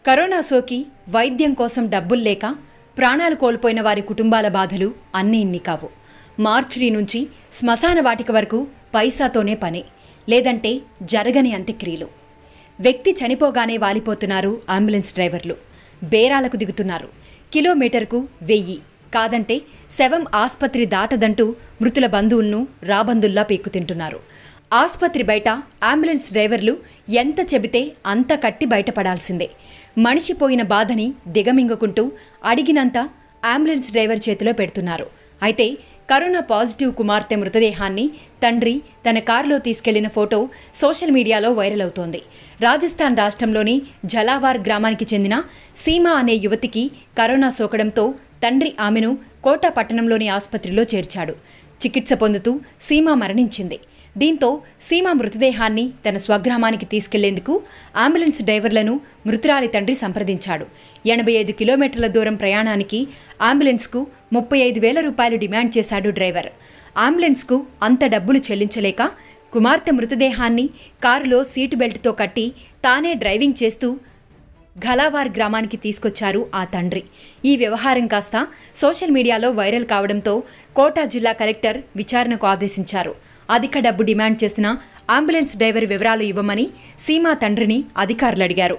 corona సోకి వైద్యం కోసం డబ్బులు లేక ప్రాణాలు కోల్పోయిన వారి కుటుంబాల బాధలు అన్నీ ఇన్ని కావు మార్చురీ నుంచి శ్మశాన వాటిక వరకు పైసాతోనే పని లేదంటే జరగని అంత్యక్రియలు వ్యక్తి చనిపోగానే వాలిపోతున్నారు అంబులెన్స్ డ్రైవర్లు బేరాలకు దిగుతున్నారు కిలోమీటర్కు వెయ్యి కాదంటే శవం ఆస్పత్రి దాటదంటూ మృతుల బంధువులను రాబందుల్లా పీక్కుతింటున్నారు ఆస్పత్రి బయట అంబులెన్స్ డ్రైవర్లు ఎంత చెబితే అంత కట్టి బయటపడాల్సిందే మనిషి పోయిన బాధని దిగమింగుకుంటూ అడిగినంత అంబులెన్స్ డ్రైవర్ చేతిలో పెడుతున్నారు అయితే కరోనా పాజిటివ్ కుమార్తె మృతదేహాన్ని తండ్రి తన కారులో తీసుకెళ్లిన ఫోటో సోషల్ మీడియాలో వైరల్ అవుతోంది రాజస్థాన్ రాష్ట్రంలోని జలావార్ గ్రామానికి చెందిన సీమ అనే యువతికి కరోనా సోకడంతో తండ్రి ఆమెను కోటా పట్టణంలోని ఆసుపత్రిలో చేర్చాడు చికిత్స పొందుతూ సీమ మరణించింది దీంతో సీమ మృతదేహాన్ని తన స్వగ్రామానికి తీసుకెళ్లేందుకు అంబులెన్స్ డ్రైవర్లను మృతురాలి తండ్రి సంప్రదించాడు ఎనభై ఐదు కిలోమీటర్ల దూరం ప్రయాణానికి అంబులెన్స్కు ముప్పై ఐదు వేల రూపాయలు డిమాండ్ చేశాడు డ్రైవర్ అంబులెన్స్కు అంత డబ్బులు చెల్లించలేక కుమార్తె మృతదేహాన్ని కారులో సీటు బెల్ట్తో కట్టి తానే డ్రైవింగ్ చేస్తూ ఘలావార్ గ్రామానికి తీసుకొచ్చారు ఆ తండ్రి ఈ వ్యవహారం కాస్త సోషల్ మీడియాలో వైరల్ కావడంతో కోటా జిల్లా కలెక్టర్ విచారణకు ఆదేశించారు అధిక డబ్బు డిమాండ్ చేసిన అంబులెన్స్ డ్రైవర్ వివరాలు ఇవ్వమని సీమా తండ్రిని అధికారులు అడిగారు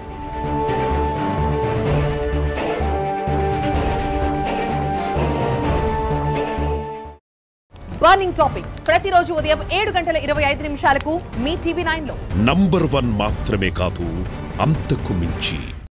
బర్నింగ్ టాపిక్ ప్రతిరోజు ఉదయం ఏడు గంటల ఇరవై ఐదు నిమిషాలకు మీ టీవీ నైన్ లో నంబర్ వన్ మాత్రమే కాదు అంతకు మించి